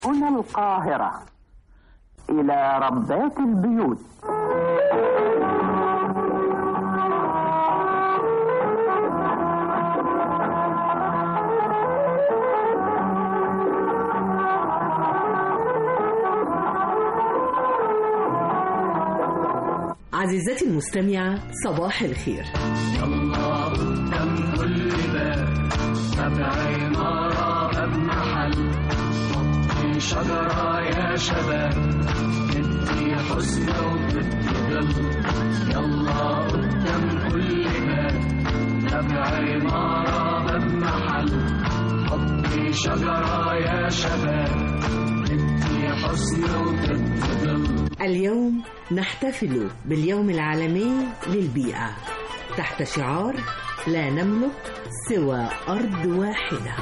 هنا القاهرة إلى ربات البيوت عزيزتي المستمعة صباح الخير يلا قدام كل باب سبع عمارة باب محل حطي شجرة يا شباب ندي حسن وبدي ظل يلا قدام كل باب سبع عمارة باب محل حطي شجرة يا شباب ندي حسن وبدي ظل اليوم نحتفل باليوم العالمي للبيئة تحت شعار لا نملك سوى أرض واحدة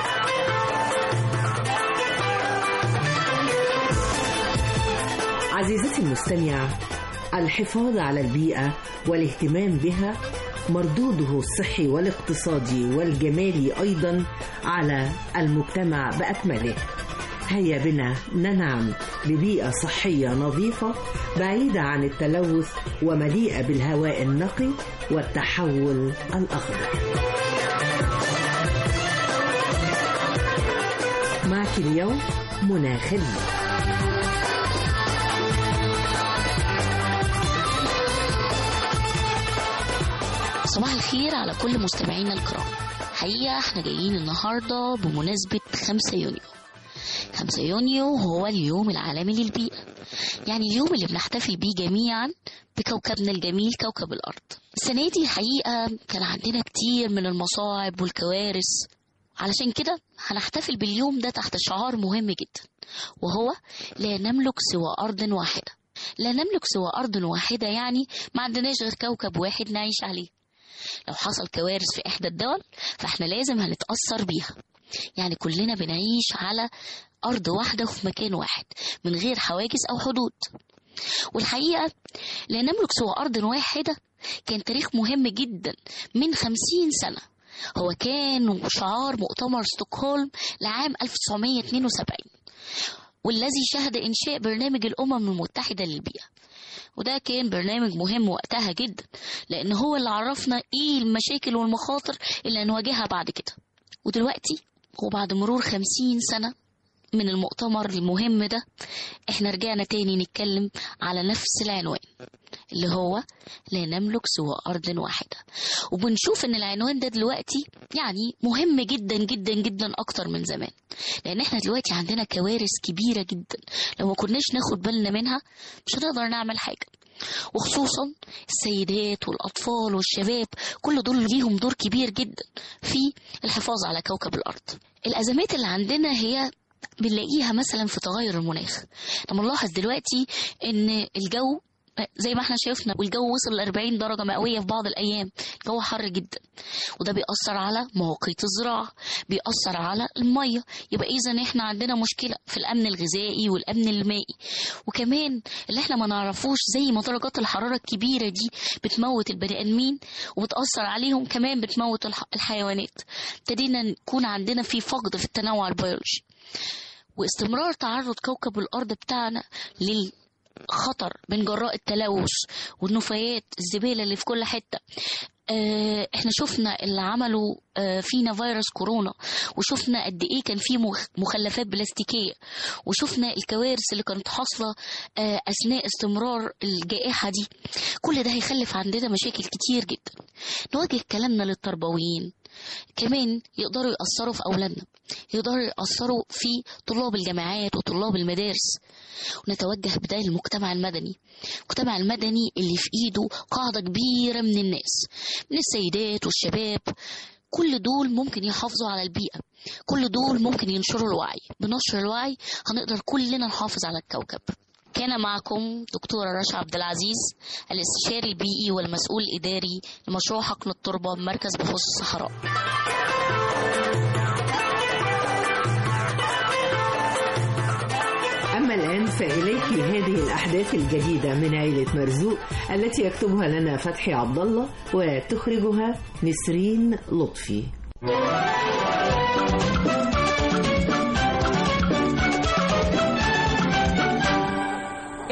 عزيزتي المستمعة الحفاظ على البيئة والاهتمام بها مردوده الصحي والاقتصادي والجمالي أيضا على المجتمع بأكمله هيا بنا ننعم ببيئة صحية نظيفة بعيدة عن التلوث ومليئة بالهواء النقي والتحول الأخضر معك اليوم منى خليل صباح الخير على كل مستمعينا الكرام حقيقة احنا جايين النهاردة بمناسبة 5 يونيو 5 يونيو هو اليوم العالمي للبيئة يعني اليوم اللي بنحتفل بيه جميعا بكوكبنا الجميل كوكب الأرض السنة دي حقيقة كان عندنا كتير من المصاعب والكوارث علشان كده هنحتفل باليوم ده تحت شعار مهم جدا وهو لا نملك سوى أرض واحدة لا نملك سوى أرض واحدة يعني ما عندناش غير كوكب واحد نعيش عليه لو حصل كوارث في إحدى الدول فإحنا لازم هنتأثر بيها يعني كلنا بنعيش على أرض واحدة وفي مكان واحد من غير حواجز أو حدود والحقيقة لا نملك سوى أرض واحدة كان تاريخ مهم جدا من خمسين سنة هو كان شعار مؤتمر ستوكهولم لعام 1972 والذي شهد إنشاء برنامج الأمم المتحدة للبيئة وده كان برنامج مهم وقتها جدا لأن هو اللي عرفنا إيه المشاكل والمخاطر اللي هنواجهها بعد كده ودلوقتي وبعد مرور خمسين سنة من المؤتمر المهم ده احنا رجعنا تاني نتكلم على نفس العنوان اللي هو لا نملك سوى أرض واحدة وبنشوف ان العنوان ده دلوقتي يعني مهم جدا جدا جدا أكتر من زمان لأن احنا دلوقتي عندنا كوارث كبيرة جدا لو ما كناش ناخد بالنا منها مش هنقدر نعمل حاجة وخصوصا السيدات والأطفال والشباب كل دول ليهم دور كبير جدا في الحفاظ على كوكب الأرض الأزمات اللي عندنا هي بنلاقيها مثلا في تغير المناخ لما نلاحظ دلوقتي ان الجو زي ما احنا شفنا والجو وصل ل 40 درجة مئوية في بعض الأيام الجو حر جدا وده بيأثر على مواقيت الزراعة بيأثر على المية يبقى إذا احنا عندنا مشكلة في الأمن الغذائي والأمن المائي وكمان اللي احنا ما نعرفوش زي ما درجات الحرارة الكبيرة دي بتموت البني آدمين وبتأثر عليهم كمان بتموت الح- الحيوانات ابتدينا نكون عندنا في فقد في التنوع البيولوجي واستمرار تعرض كوكب الأرض بتاعنا لل خطر من جراء التلوث والنفايات الزبالة اللي في كل حتة آه، احنا شفنا اللي عملوا آه، فينا فيروس كورونا وشفنا قد ايه كان في مخ- مخلفات بلاستيكية وشفنا الكوارث اللي كانت حاصلة آه، اثناء استمرار الجائحة دي كل ده هيخلف عندنا مشاكل كتير جدا نوجه كلامنا للتربويين كمان يقدروا يأثروا في أولادنا يقدروا يأثروا في طلاب الجامعات وطلاب المدارس ونتوجه بده للمجتمع المدني المجتمع المدني اللي في ايده قاعدة كبيرة من الناس من السيدات والشباب كل دول ممكن يحافظوا على البيئة كل دول ممكن ينشروا الوعي بنشر الوعي هنقدر كلنا نحافظ على الكوكب كان معكم دكتورة رشا عبد العزيز الاستشاري البيئي والمسؤول الإداري لمشروع حقن التربة بمركز بحوث الصحراء أما الآن فإليك هذه الأحداث الجديدة من عيلة مرزوق التي يكتبها لنا فتحي عبد الله وتخرجها نسرين لطفي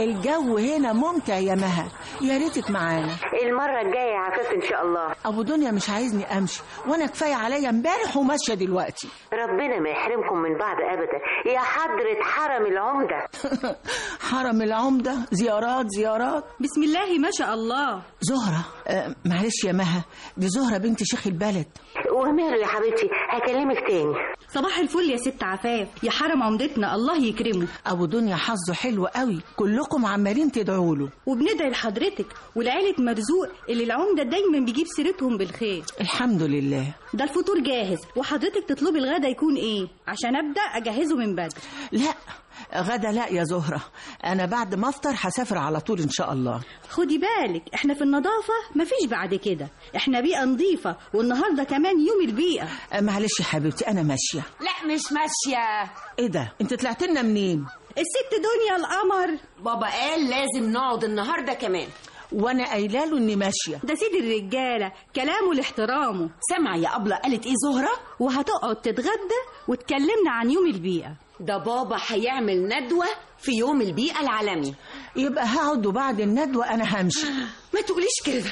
الجو هنا ممتع يا مها يا ريتك معانا المرة الجاية يا عفاف إن شاء الله ابو دنيا مش عايزني امشي وانا كفايه عليا امبارح وماشيه دلوقتي ربنا ما يحرمكم من بعض أبدا يا حضرة حرم العمدة حرم العمده زيارات زيارات بسم الله ما شاء الله زهره آه معلش يا مها دي زهره بنت شيخ البلد وماله يا حبيبتي هكلمك تاني صباح الفل يا ست عفاف يا حرم عمدتنا الله يكرمه ابو دنيا حظه حلو قوي كلكم عمالين تدعوا له وبندعي لحضرتك ولعيلة مرزوق اللي العمدة دايما بيجيب سيرتهم بالخير الحمد لله ده الفطور جاهز وحضرتك تطلبي الغدا يكون ايه عشان ابدا اجهزه من بدري لا غدا لا يا زهره انا بعد ما افطر هسافر على طول ان شاء الله خدي بالك احنا في النظافة مفيش بعد كده احنا بيئة نظيفة والنهاردة كمان يوم البيئة آه معلش يا حبيبتي انا ماشيه لا مش ماشية ايه ده انت طلعت لنا منين الست دنيا القمر بابا قال لازم نقعد النهاردة كمان وانا قايله له اني ماشيه ده سيد الرجالة كلامه لاحترامه سمع يا أبلة قالت إيه زهرة وهتقعد تتغدى وتكلمنا عن يوم البيئة ده بابا هيعمل ندوة في يوم البيئة العالمي يبقى هقعد وبعد الندوه انا همشي ما تقوليش كده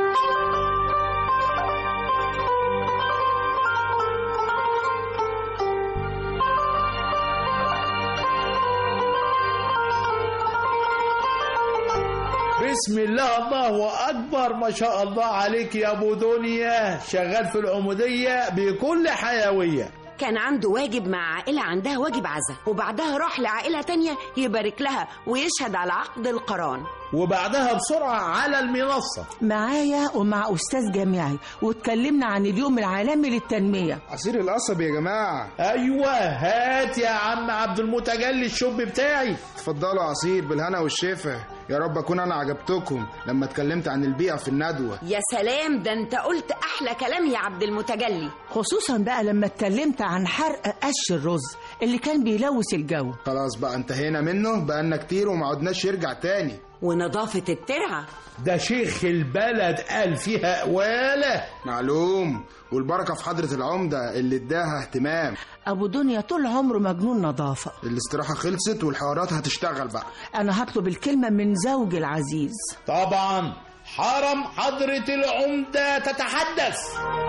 بسم الله الله أكبر ما شاء الله عليك يا أبو دنيا شغال في العمودية بكل حيوية كان عنده واجب مع عائلة عندها واجب عزا وبعدها راح لعائلة تانية يبارك لها ويشهد على عقد القران وبعدها بسرعة على المنصة معايا ومع استاذ جامعي واتكلمنا عن اليوم العالمي للتنميه عصير القصب يا جماعة أيوة هات يا عم عبد المتجلي الشوب بتاعي اتفضلوا عصير بالهنا والشفا يا رب أكون أنا عجبتكم لما اتكلمت عن البيئة في الندوة يا سلام ده انت قلت احلى كلام يا عبد المتجلي خصوصا بقى لما اتكلمت عن حرق قش الرز اللي كان بيلوث الجو خلاص بقى انتهينا منه بقالنا كتير وما عدناش يرجع تاني ونظافة الترعة ده شيخ البلد قال فيها قوالة معلوم والبركة في حضرة العمدة اللي اداها اهتمام ابو دنيا طول عمره مجنون نظافه الاستراحة خلصت والحوارات هتشتغل بقى انا هطلب الكلمه من زوجي العزيز طبعا حرم حضرة العمدة تتحدث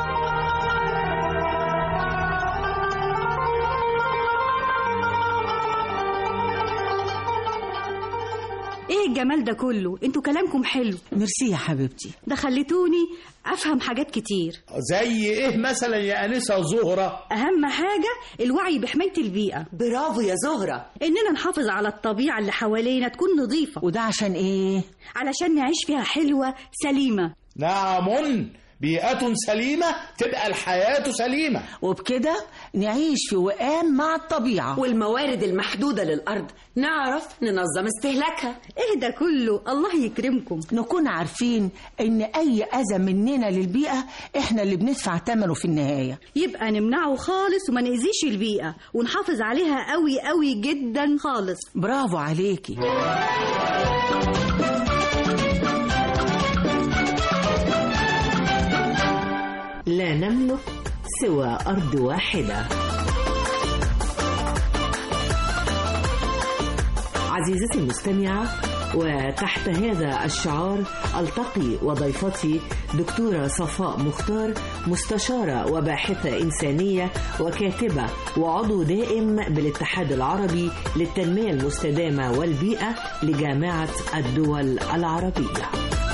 ايه الجمال ده كله انتوا كلامكم حلو ميرسي يا حبيبتي ده خليتوني افهم حاجات كتير زي ايه مثلا يا انسه زهره اهم حاجة الوعي بحماية البيئة برافو يا زهرة اننا نحافظ على الطبيعة اللي حوالينا تكون نظيفة وده عشان ايه علشان نعيش فيها حلوة سليمة نعم بيئة سليمة تبقى الحياة سليمة وبكده نعيش في وئام مع الطبيعه والموارد المحدودة للأرض نعرف ننظم استهلاكها ايه ده كله الله يكرمكم نكون عارفين ان اي اذى مننا للبيئه احنا اللي بندفع ثمنه في النهايه يبقى نمنعه خالص وما نأذيش البيئة ونحافظ عليها قوي قوي جدا خالص برافو عليكي لا نملك سوى أرض واحدة عزيزتي المستمعة وتحت هذا الشعار ألتقي وضيفتي دكتورة صفاء مختار مستشارة وباحثة إنسانية وكاتبة وعضو دائم بالاتحاد العربي للتنمية المستدامة والبيئة لجامعة الدول العربية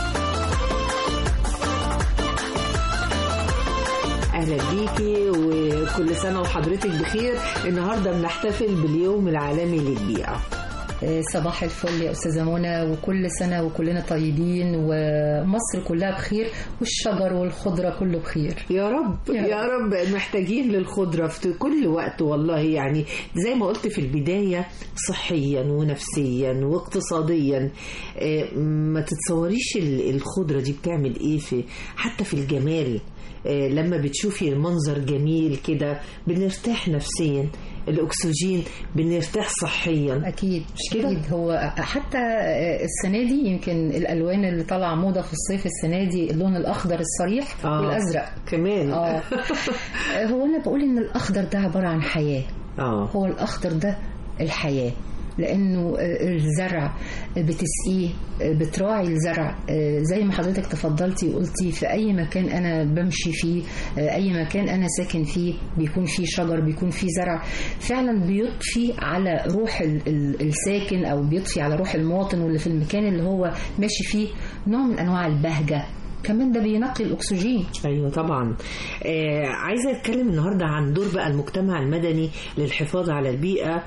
اهلا بيكي وكل سنه وحضرتك بخير النهارده بنحتفل باليوم العالمي للبيئه صباح الفل يا استاذه منى وكل سنه وكلنا طيبين ومصر كلها بخير والشجر والخضره كله بخير يا رب يا يا رب محتاجين للخضره في كل وقت والله يعني زي ما قلت في البدايه صحيا ونفسيا واقتصاديا آه، ما تتصوريش ال- الخضره دي بتعمل ايه في حتى في الجمال آه، لما بتشوفي المنظر جميل كده بنرتاح نفسيا الاكسجين بنرتاح صحيا اكيد مش كده؟ اكيد هو حتى السنه دي يمكن الالوان اللي طالعه موضه في الصيف السنه دي اللون الاخضر الصريح آه. والازرق كمان اه هو انا بقول ان الاخضر ده عباره عن حياه اه هو الاخضر ده الحياه لانه آه، الزرع بتسقيه آه، بتراعي الزرع آه، زي ما حضرتك تفضلتي وقلتي في اي مكان انا بمشي فيه آه، اي مكان انا ساكن فيه بيكون فيه شجر بيكون فيه زرع فعلا بيضفي على روح ال- ال- الساكن او بيضفي على روح المواطن واللي في المكان اللي هو ماشي فيه نوع من انواع البهجه كمان ده بينقي الاكسجين ايوه طبعا آه عايزه اتكلم النهارده عن دور بقى المجتمع المدني للحفاظ على البيئه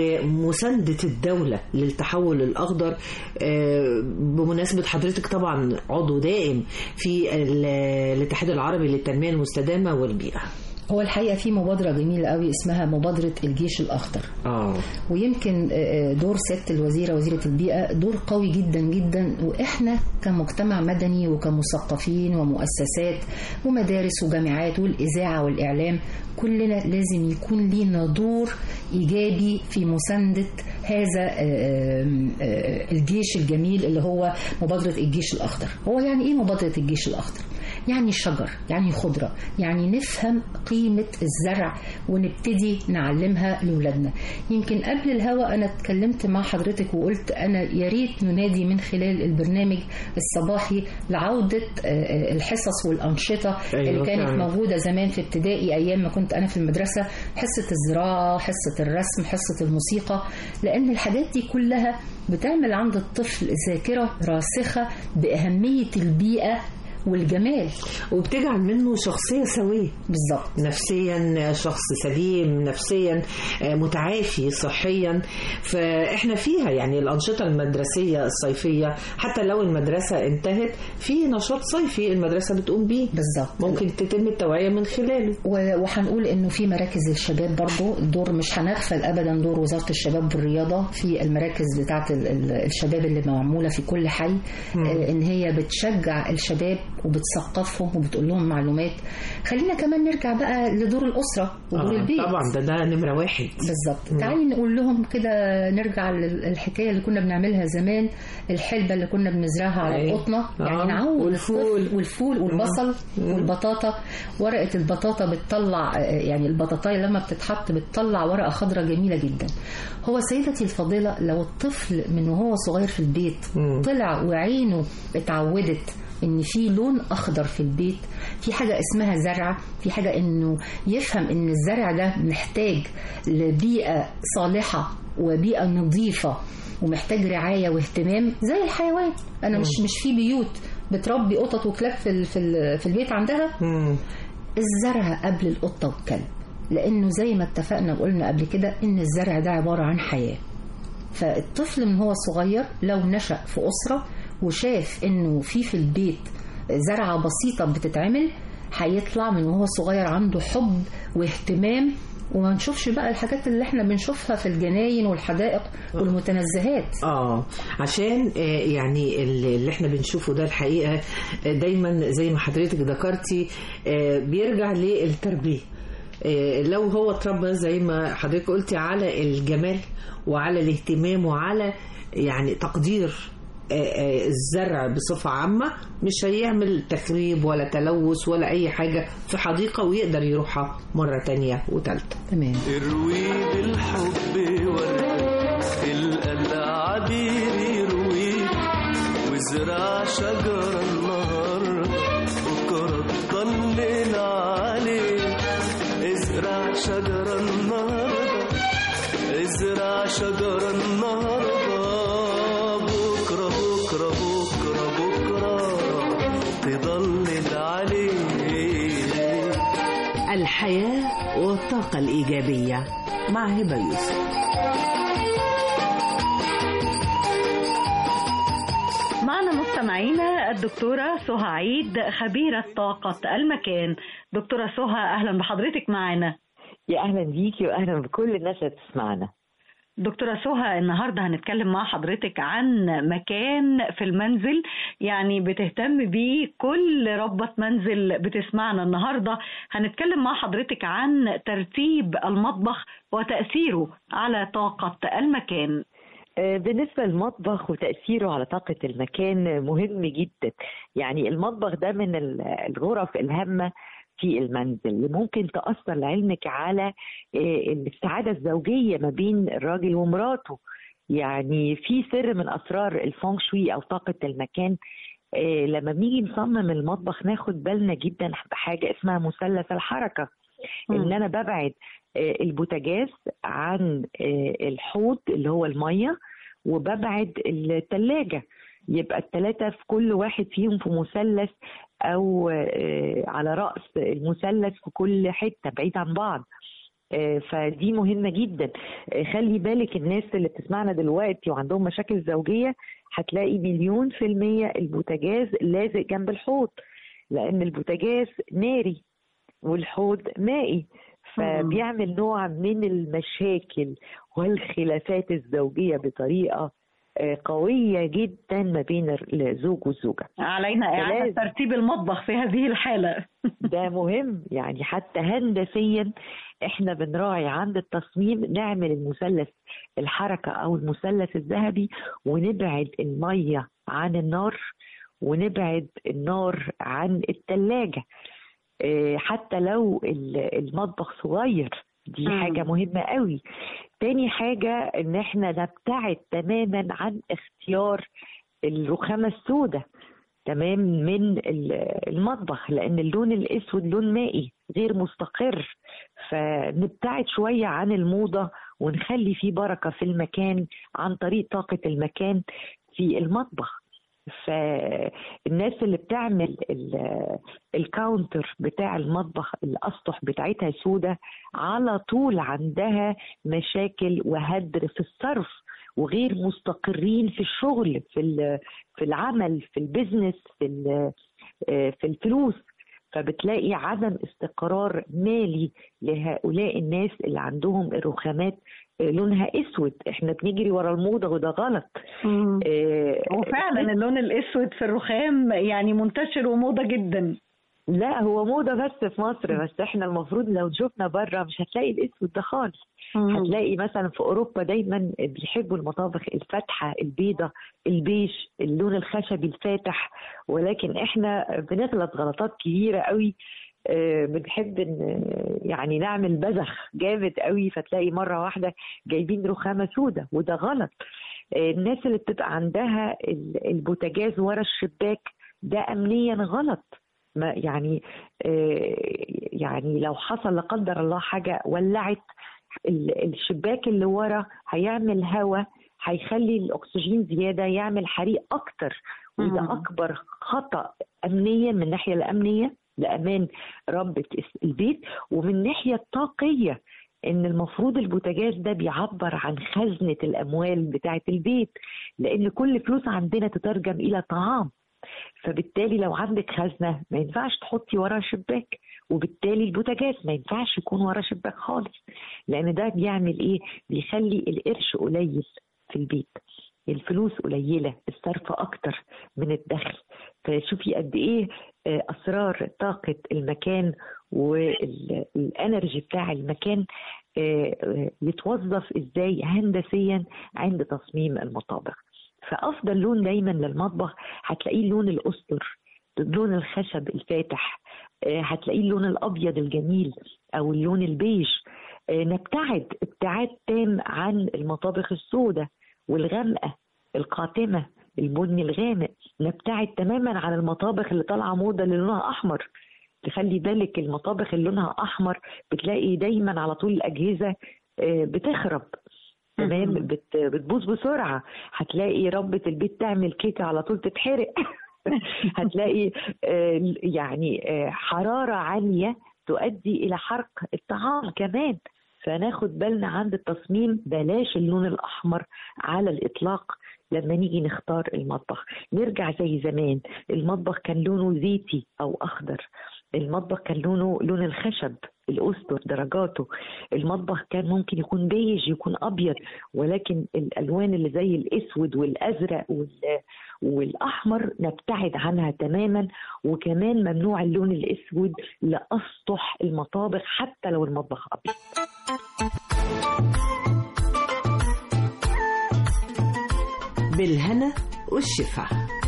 ومسانده الدوله للتحول الاخضر آه بمناسبه حضرتك طبعا عضو دائم في ال- الاتحاد العربي للتنميه المستدامه والبيئه هو الحقيقه في مبادره جميله قوي اسمها مبادره الجيش الاخضر اه ويمكن آه، دور سياده الوزيره وزيره البيئه دور قوي جدا جدا واحنا كمجتمع مدني وكمثقفين ومؤسسات ومدارس وجامعات والاذاعه والاعلام كلنا لازم يكون لينا دور ايجابي في مسانده هذا آه، آه، الجيش الجميل اللي هو مبادره الجيش الاخضر هو يعني ايه مبادره الجيش الاخضر يعني شجر يعني خضرة يعني نفهم قيمة الزرع ونبتدي نعلمها لأولادنا يمكن قبل الهوا أنا اتكلمت مع حضرتك وقلت أنا يا ريت ننادي من خلال البرنامج الصباحي لعودة آه، آه، الحصص والأنشطة أيوة اللي كانت فعلا. موجودة زمان في ابتدائي أيام ما كنت أنا في المدرسة حصة الزراعة حصة الرسم حصة الموسيقى لأن الحاجات دي كلها بتعمل عند الطفل ذاكرة راسخة بأهمية البيئة والجمال وبتجعل منه شخصية سوية بالظبط نفسيا شخص سليم نفسيا آه، متعافي صحيا فاحنا فيها يعني الأنشطة المدرسية الصيفية حتى لو المدرسة انتهت في نشاط صيفي المدرسة بتقوم بيه بالظبط ممكن تتم التوعية من خلاله و- وهنقول انه في مراكز الشباب برضو دور مش هنغفل ابدا دور وزاره الشباب والرياضه في المراكز بتاعه ال- ال- الشباب اللي معموله في كل حي آه، ان هي بتشجع الشباب وبتثقفهم وبتقول لهم معلومات خلينا كمان نرجع بقى لدور الاسره ودور آه، البيت طبعا ده ده نمرة واحد بالظبط مم. تعالي نقول لهم كده نرجع للحكايه اللي كنا بنعملها زمان الحلبه اللي كنا بنزرعها على أيوة. القطنه آه، يعني نعود والفول. الطفل والفول والبصل والبطاطا ورقه البطاطا بتطلع يعني البطاطايه لما بتتحط بتطلع ورقه خضراء جميله جدا هو سيدتي الفاضله لو الطفل من وهو صغير في البيت طلع وعينه اتعودت ان في لون اخضر في البيت في حاجه اسمها زرع في حاجه انه يفهم ان الزرع ده محتاج لبيئه صالحه وبيئه نظيفه ومحتاج رعايه واهتمام زي الحيوان انا مش مش في بيوت بتربي قطط وكلاب في ال- في ال- في البيت عندها الزرع قبل القطه والكلب لانه زي ما اتفقنا وقلنا قبل كده ان الزرع ده عباره عن حياه فالطفل من هو صغير لو نشأ في أسرة وشاف إنه في في البيت زرعة بسيطة بتتعمل هيطلع من وهو صغير عنده حب واهتمام وما نشوفش بقى الحاجات اللي احنا بنشوفها في الجناين والحدائق والمتنزهات اه عشان آه، يعني اللي اللي احنا بنشوفه ده الحقيقه آه، دايما زي ما حضرتك ذكرتي آه، بيرجع للتربيه آه، لو هو اتربى زي ما حضرتك قلتي على الجمال وعلى الاهتمام وعلى يعني تقدير آه، آه، الزرع بصفة عامة مش هيعمل تخريب ولا تلوث ولا أي حاجة في حديقة ويقدر يروحها مرة تانية وتالتة تمام اروي بالحب ورد تلقى العبير يرويك وازرع شجرة النهاردة بكرة تطلل عليك ازرع شجرة النهاردة ازرع شجرة النهاردة بكرة بكرة بكرة بكرة تضلل عليك الحياة والطاقة الإيجابية مع هبة يوسف معنا مستمعينا الدكتورة سهى عيد خبيرة طاقة المكان دكتورة سهى أهلا بحضرتك معنا يا اهلا بيكي واهلا بكل الناس اللي بتسمعنا دكتورة سهى النهاردة هنتكلم مع حضرتك عن مكان في المنزل يعني بتهتم بيه كل ربة منزل بتسمعنا النهاردة هنتكلم مع حضرتك عن ترتيب المطبخ وتأثيره على طاقة المكان آه، بالنسبة للمطبخ وتأثيره على طاقة المكان مهم جدا يعني المطبخ ده من ال- الغرف الهامة في المنزل اللي ممكن تأثر لعلمك على آه، السعادة الزوجية ما بين الراجل ومراته يعني في سر من اسرار الفونغ شوي او طاقه المكان آه، لما بنيجي نصمم المطبخ ناخد بالنا جدا بحاجه اسمها مثلث الحركه ان انا ببعد آه، البوتاجاز عن آه، الحوض اللي هو الميه وببعد الثلاجه يبقى الثلاثه في كل واحد فيهم في مثلث او آه، على راس المثلث في كل حته بعيد عن بعض آه، فدي مهمه جدا آه، خلي بالك الناس اللي بتسمعنا دلوقتي وعندهم مشاكل زوجيه هتلاقي مليون في المية البوتاجاز لازق جنب الحوض لأن البوتاجاز ناري والحوض مائي فبيعمل نوع من المشاكل والخلافات الزوجية بطريقة آه، قوية جدا ما بين الزوج والزوجة علينا إعادة فلازم- ترتيب المطبخ في هذه الحالة ده مهم يعني حتى هندسيا احنا بنراعي عند التصميم نعمل المثلث الحركة او المثلث الذهبي ونبعد المية عن النار ونبعد النار عن التلاجة اه، حتى لو ال- المطبخ صغير دي مم. حاجة مهمة قوي تاني حاجة ان احنا نبتعد تماما عن اختيار الرخامة السوداء تمام من ال- المطبخ لان اللون الاسود لون مائي غير مستقر فنبتعد شويه عن الموضه ونخلي فيه بركه في المكان عن طريق طاقه المكان في المطبخ فالناس اللي بتعمل ال- الكاونتر بتاع المطبخ الاسطح بتاعتها سودة على طول عندها مشاكل وهدر في الصرف وغير مستقرين في الشغل في ال- في العمل في البيزنس في ال- آه، في الفلوس فبتلاقي عدم استقرار مالي لهؤلاء الناس اللي عندهم الرخامات آه، لونها اسود احنا بنجري ورا الموضه وده غلط آه، وفعلا اللون الأسود في الرخام يعني منتشر وموضة جدا لا هو موضة بس في مصر بس احنا المفروض لو شفنا بره مش هتلاقي الاسود ده خالص مم. هتلاقي مثلا في اوروبا دايما بيحبوا المطابخ الفاتحه البيضه البيج اللون الخشبي الفاتح ولكن احنا بنغلط غلطات كبيره قوي آه، بنحب ان يعني نعمل بذخ جامد قوي فتلاقي مره واحده جايبين رخامه سودة وده غلط آه، الناس اللي بتبقى عندها ال- البوتاجاز ورا الشباك ده امنيا غلط ما يعني آه، يعني لو حصل لا قدر الله حاجه ولعت ال- الشباك اللي ورا هيعمل هواء هيخلي الاكسجين زياده يعمل حريق اكتر وده اكبر خطا امنيا من الناحيه الامنيه لامان ربة البيت ومن الناحيه الطاقيه ان المفروض البوتاجاز ده بيعبر عن خزنه الاموال بتاعه البيت لان كل فلوس عندنا تترجم الى طعام فبالتالي لو عندك خزنه ما ينفعش تحطي ورا شباك وبالتالي البوتاجاز ما ينفعش يكون ورا شباك خالص لان ده بيعمل ايه بيخلي القرش قليل في البيت الفلوس قليله الصرف اكتر من الدخل فشوفي قد ايه آه، اسرار طاقه المكان والانرجي بتاع المكان آه، آه، يتوظف ازاي هندسيا عند تصميم المطابخ فافضل لون دايما للمطبخ هتلاقيه لون الاسطر لون الخشب الفاتح آه، هتلاقيه اللون الابيض الجميل او اللون البيج آه، نبتعد ابتعاد تام عن المطابخ السوداء والغامقه القاتمه البني الغامق نبتعد تماما عن المطابخ اللي طالعه موضه اللي لونها احمر تخلي بالك المطابخ اللي لونها احمر بتلاقي دايما على طول الاجهزه آه، بتخرب تمام بت- بتبوظ بسرعه هتلاقي ربة البيت تعمل كيكه على طول تتحرق هتلاقي آه، يعني آه، حراره عاليه تؤدي الى حرق الطعام كمان فناخد بالنا عند التصميم بلاش اللون الاحمر على الاطلاق لما نيجي نختار المطبخ نرجع زي زمان المطبخ كان لونه زيتي او اخضر المطبخ كان لونه لون الخشب الاسطر درجاته المطبخ كان ممكن يكون بيج يكون ابيض ولكن الالوان اللي زي الاسود والازرق وال- والاحمر نبتعد عنها تماما وكمان ممنوع اللون الاسود لاسطح المطابخ حتى لو المطبخ ابيض بالهنا والشفا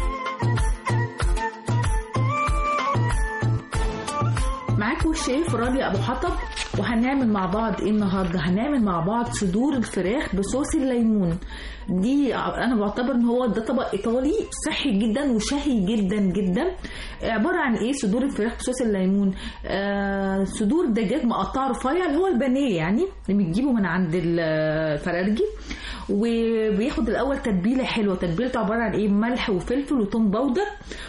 معاكم الشيف رابي ابو حطب وهنعمل مع بعض ايه النهارده هنعمل مع بعض صدور الفراخ بصوص الليمون دي ع- انا بعتبر ان هو ده طبق ايطالي صحي جدا وشهي جدا جدا عباره عن ايه صدور الفراخ بصوص الليمون آه صدور دجاج مقطع رفيع اللي هو البانيه يعني اللي بتجيبه من عند ال- الفرارجي وبياخد الاول تتبيله حلوه تتبيلته عباره عن ايه ملح وفلفل وتوم باودر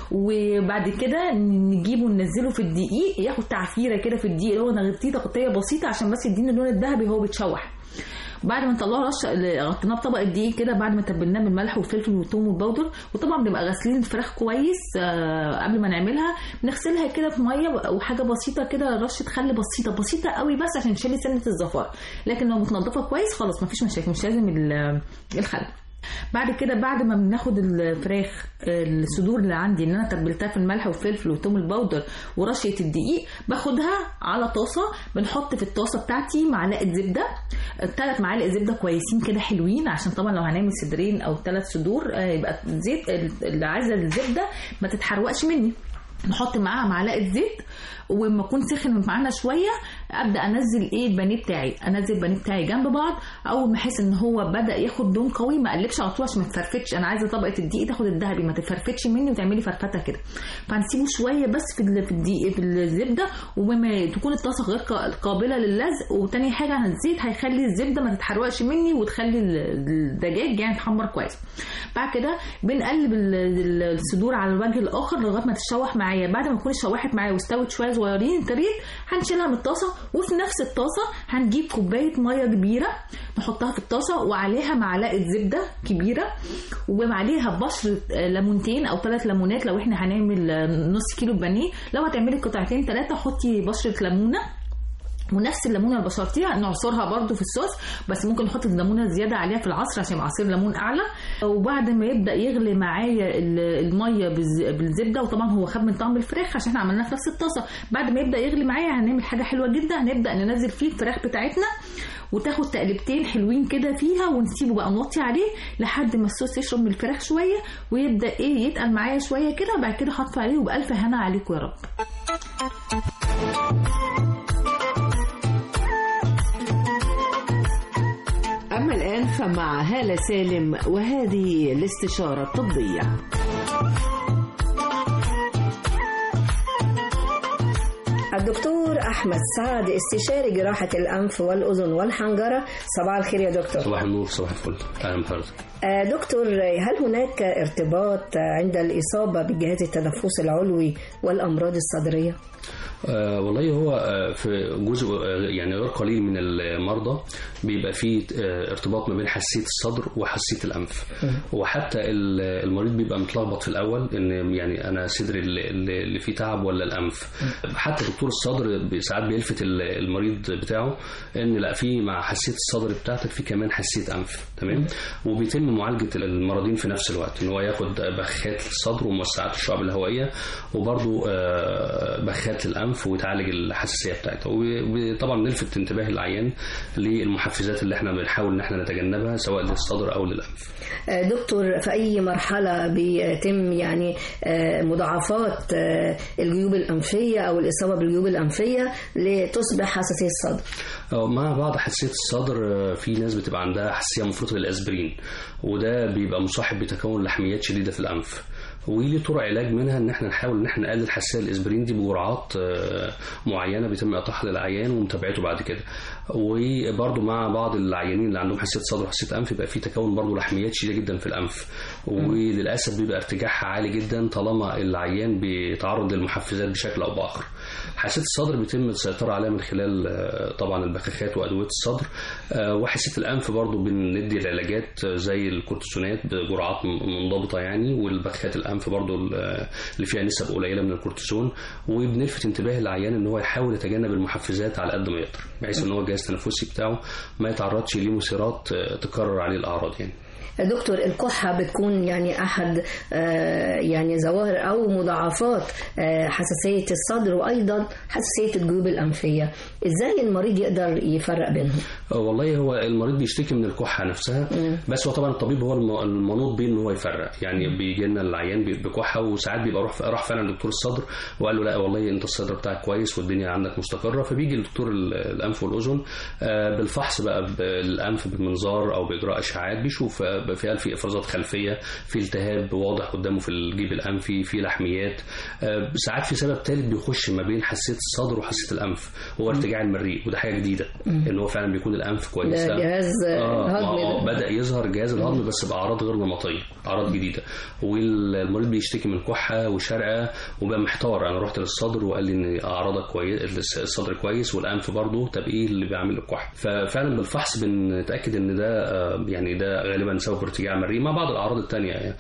وبعد كده نجيبه ننزله في الدقيق ياخد تعفيره كده في الدقيق اللي هو نغطيه تغطيه بسيطه عشان بس يدينا اللون الذهبي وهو بيتشوح بعد ما نطلعه رش غطيناه بطبق الدقيق كده بعد ما تبلناه بالملح والفلفل والثوم والبودر وطبعا بنبقى غاسلين الفراخ كويس آه، قبل ما نعملها بنغسلها كده في ميه وحاجه بسيطه كده رشه خل بسيطه بسيطه قوي بس عشان نشيل سنه الزفار لكن لو متنضفه كويس خلاص مفيش مشاكل مش لازم ال- الخل بعد كده بعد ما بناخد الفراخ الصدور اللي عندي ان انا تبلتها في الملح والفلفل والثوم البودر ورشه الدقيق باخدها على طاسه بنحط في الطاسه بتاعتي معلقه زبده ثلاث معالق زبده كويسين كده حلوين عشان طبعا لو هنعمل صدرين او ثلاث صدور آه، يبقى زيت اللي عايزه الزبده ما تتحرقش مني نحط معاها معلقه زيت وما اكون سخن معانا شويه ابدا انزل ايه البانيه بتاعي انزل البانيه بتاعي جنب بعض اول ما احس ان هو بدا ياخد لون قوي ما اقلبش على طول عشان ما تفرفتش انا عايزه طبقه الدقيق تاخد الذهبي ما تفرفتش مني وتعملي فرفته كده فهنسيبه شويه بس في ال- في الدقيق في الزبده وبما تكون الطاسه غير قا- قابله للزق وتاني حاجه الزيت هيخلي الزبده ما تتحرقش مني وتخلي ال- الدجاج يعني يتحمر كويس بعد كده بنقلب ال- ال- الصدور على الوجه الاخر لغايه ما تتشوح معايا بعد ما تكون اتشوحت معايا واستوت شويه صغيرين طريت هنشيلها من الطاسه وفي نفس الطاسه هنجيب كوبايه ميه كبيره نحطها في الطاسه وعليها معلقه زبده كبيره وعليها بشره آه، ليمونتين او ثلاث ليمونات لو احنا هنعمل آه، نص كيلو بانيه لو هتعملي قطعتين ثلاثه حطي بشره ليمونه ونفس الليمونه اللي بشرتيها نعصرها برده في الصوص بس ممكن نحط الليمونه زياده عليها في العصر عشان يبقى عصير ليمون اعلى وبعد ما يبدا يغلي معايا ال- الميه بالز- بالزبده وطبعا هو خد من طعم الفراخ عشان احنا عملناه في نفس الطاسه بعد ما يبدا يغلي معايا هنعمل حاجه حلوه جدا هنبدا ننزل فيه الفراخ بتاعتنا وتاخد تقلبتين حلوين كده فيها ونسيبه بقى نوطي عليه لحد ما الصوص يشرب من الفراخ شويه ويبدا ايه يتقل معايا شويه كده بعد كده حاطه عليه وبالف هنا عليكم يا رب أما الآن فمع هالة سالم وهذه الاستشارة الطبية الدكتور أحمد سعد استشاري جراحة الأنف والأذن والحنجرة صباح الخير يا دكتور صباح النور صباح الفل اهلا بحضرتك آه، دكتور هل هناك ارتباط عند الإصابة بالجهاز التنفسي العلوي والأمراض الصدرية؟ آه والله هو آه في جزء آه يعني غير قليل من المرضى بيبقى فيه آه ارتباط ما بين حساسيه الصدر وحساسيه الانف وحتى ال- المريض بيبقى متلخبط في الاول ان يعني انا صدري اللي- اللي اللي فيه تعب ولا الانف حتى دكتور الصدر بي- ساعات بيلفت ال- المريض بتاعه ان لا في مع حساسيه الصدر بتاعتك في كمان حساسيه انف تمام وبيتم معالجه المرضين في نفس الوقت ان هو ياخد بخات للصدر وموسعات الشعب الهوائيه وبرده بخات للانف ويتعالج الحساسيه بتاعته وطبعا نلفت انتباه العيان للمحفزات اللي احنا بنحاول ان احنا نتجنبها سواء للصدر او للانف آه، دكتور في أي مرحلة بيتم يعني آه، مضاعفات آه، الجيوب الأنفية أو الإصابة بالجيوب الأنفية لتصبح حساسية الصدر؟ أو مع بعض حساسية الصدر آه، في ناس بتبقى عندها حساسية مفرطة للأسبرين وده بيبقى مصاحب بتكون لحميات شديدة في الأنف وليه طرق علاج منها ان احنا نحاول ان احنا نقلل حساسيه الاسبرين دي بجرعات آه، معينه بيتم اعطائها للعيان ومتابعته بعد كده وبرده مع بعض العيانين اللي عندهم حساسيه صدر وحساسيه انف يبقى في تكون برده لحميات شديده جدا في الانف وللاسف بيبقى ارتجاعها عالي جدا طالما العيان بيتعرض للمحفزات بشكل او باخر حساسيه الصدر بيتم السيطره عليها من خلال آه، طبعا البخاخات وادويه الصدر آه، وحساسيه الانف برضو بندي العلاجات آه، زي الكورتيسونات بجرعات م- منضبطه يعني والبخاخات الانف برضو ال- اللي فيها نسب قليله من الكورتيسون وبنلفت انتباه العيان ان هو يحاول يتجنب المحفزات على قد ما يقدر بحيث ان هو الجهاز التنفسي بتاعه ما يتعرضش لمثيرات آه، تكرر عليه الاعراض يعني دكتور الكحة بتكون يعني أحد آه، يعني ظواهر أو مضاعفات آه، حساسية الصدر وأيضا حساسية الجيوب الأنفية إزاي المريض يقدر يفرق بينهم؟ آه، والله هو المريض بيشتكي من الكحه نفسها بس هو طبعا الطبيب هو الم- المنوط بيه ان هو يفرق يعني بيجي لنا العيان العيان بي- بكحه وساعات بيبقى راح راح فعلا لدكتور الصدر وقال له لا والله انت الصدر بتاعك كويس والدنيا عندك مستقره فبيجي لدكتور ال- الانف والاذن آه، بالفحص بقى بالانف بالمنظار او باجراء اشعاعات بيشوف آه، في هل في افرازات خلفيه في التهاب واضح قدامه في الجيب الانفي في لحميات آه، ساعات في سبب ثالث بيخش ما بين حساسيه الصدر وحساسيه الانف هو ارتجاع المريء وده حاجه جديده مم. ان هو فعلا بيكون الانف كويسه ده جهاز آه، الهضم آه، ده. بدا يظهر جهاز الهضم بس باعراض غير نمطيه اعراض جديده والمريض بيشتكي من كحه وشرقه وبقى محتار انا رحت للصدر وقال لي ان اعراضك كويس الصدر كويس والانف برضه طب ايه اللي بيعمل الكحه ففعلا بالفحص بنتاكد ان ده آه، يعني ده غالبا سبب ارتجاع مريء مع بعض الاعراض الثانيه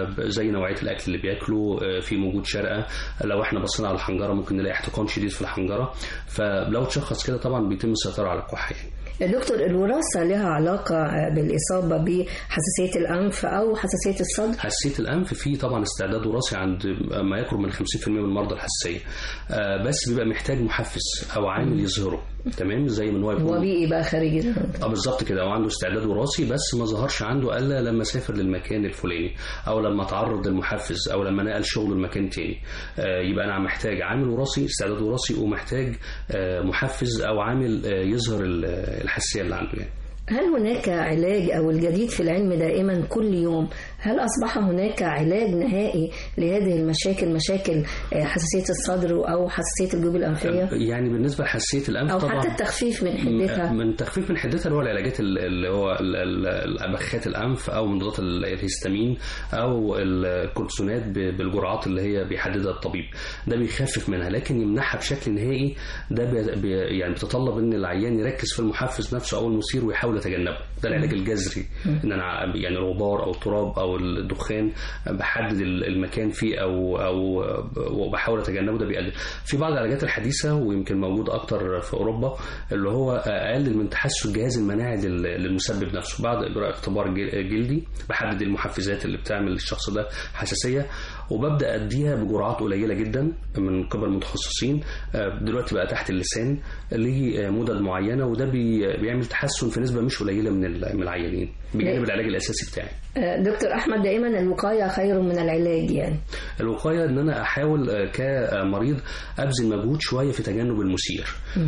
زي نوعيه الاكل اللي بياكله آه، في موجود شرقه لو احنا بصينا على الحنجره ممكن نلاقي احتقان شديد في الحنجره فلو تشخص كده طبعا بيتم السيطره على الكحه يعني يا دكتور الوراثة لها علاقة بالإصابة بحساسية الأنف أو حساسية الصدر حساسيه الانف في طبعا استعداد وراثي عند ما يقرب من 50% من مرضى الحساسيه آه، بس بيبقى محتاج محفز او عامل يظهره تمام زي ما هو يكون هو بيئي بقى خارجي اه بالظبط كده هو عنده استعداد وراثي بس ما ظهرش عنده الا لما سافر للمكان الفلاني او لما تعرض للمحفز او لما نقل شغله لمكان تاني آه، يبقى انا محتاج عامل وراثي استعداد وراثي ومحتاج آه، محفز او عامل آه، يظهر ال- الحساسيه اللي عنده يعني هل هناك علاج أو الجديد في العلم دائما كل يوم هل أصبح هناك علاج نهائي لهذه المشاكل مشاكل آه، حساسية الصدر أو حساسية الجيوب الأنفية يعني بالنسبه لحساسيه الانف أو طبعا حتى التخفيف من حدتها من تخفيف من حدتها اللي هو العلاجات ال- اللي هو ال- ال- الابخات الانف او مضادات ال- الهستامين او الكورتيسونات ب- بالجرعات اللي هي بيحددها الطبيب ده بيخفف منها لكن يمنعها بشكل نهائي ده بي بي- يعني بيتطلب ان العيان يركز في المحفز نفسه او المثير ويحاول يتجنبه ده العلاج الجذري ان انا ع- يعني الغبار او التراب او الدخان بحدد ال- المكان فيه او او وبحاول اتجنبه ده بيقلل في بعض العلاجات الحديثه ويمكن موجود اكتر في اوروبا اللي هو اقلل من تحسن الجهاز المناعي لل- للمسبب نفسه بعد اجراء اختبار جل- جلدي بحدد المحفزات اللي بتعمل للشخص ده حساسيه وببدا اديها بجرعات قليله جدا من قبل متخصصين آه، دلوقتي بقى تحت اللسان ليه مدد معينه وده بي- بيعمل تحسن في نسبه مش قليله من ال- من العيانين بجانب العلاج الاساسي بتاعي آه، دكتور أحمد دائما الوقاية خير من العلاج يعني الوقايه ان انا احاول آه، كمريض ابذل مجهود شويه في تجنب المثير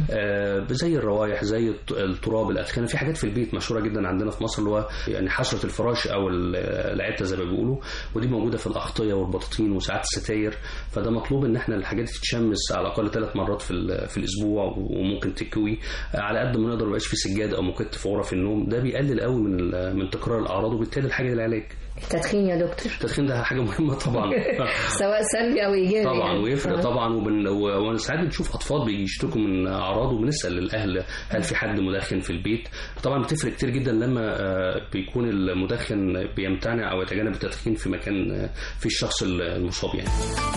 آه، زي الروائح زي الت- التراب الادخنه في حاجات في البيت مشهوره جدا عندنا في مصر اللي هو يعني حشره الفراش او ال- العته زي ما بيقولوا ودي موجوده في الاغطيه والبطاطين وساعات الستاير فده مطلوب ان احنا الحاجات دي تتشمس على الاقل ثلاث مرات في ال- في الاسبوع وممكن تكوي آه، على قد ما نقدر ما يبقاش في سجاد او مكت في غرف النوم ده بيقلل قوي من ال- من تكرار الاعراض وبالتالي الحاجه للعلاج التدخين يا دكتور التدخين ده حاجه مهمه طبعا سواء سلبي أو إيجابي طبعا يعني. ويفرق آه. طبعا وبن... و- وساعات بنشوف اطفال بيجي يشتكوا من اعراض وبنسال الاهل هل في حد مدخن في البيت طبعا بتفرق كتير جدا لما آه، بيكون المدخن بيمتنع او يتجنب التدخين في مكان آه، فيه الشخص المصاب يعني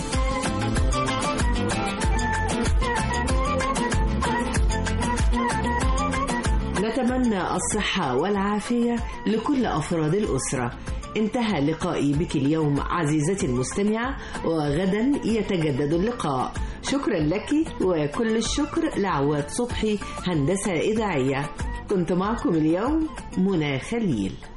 نتمنى الصحة والعافية لكل أفراد الأسرة انتهى لقائي بك اليوم عزيزتي المستمعة وغدا يتجدد اللقاء شكرا لك وكل الشكر لعواد صبحي هندسة إذاعية كنت معكم اليوم منى خليل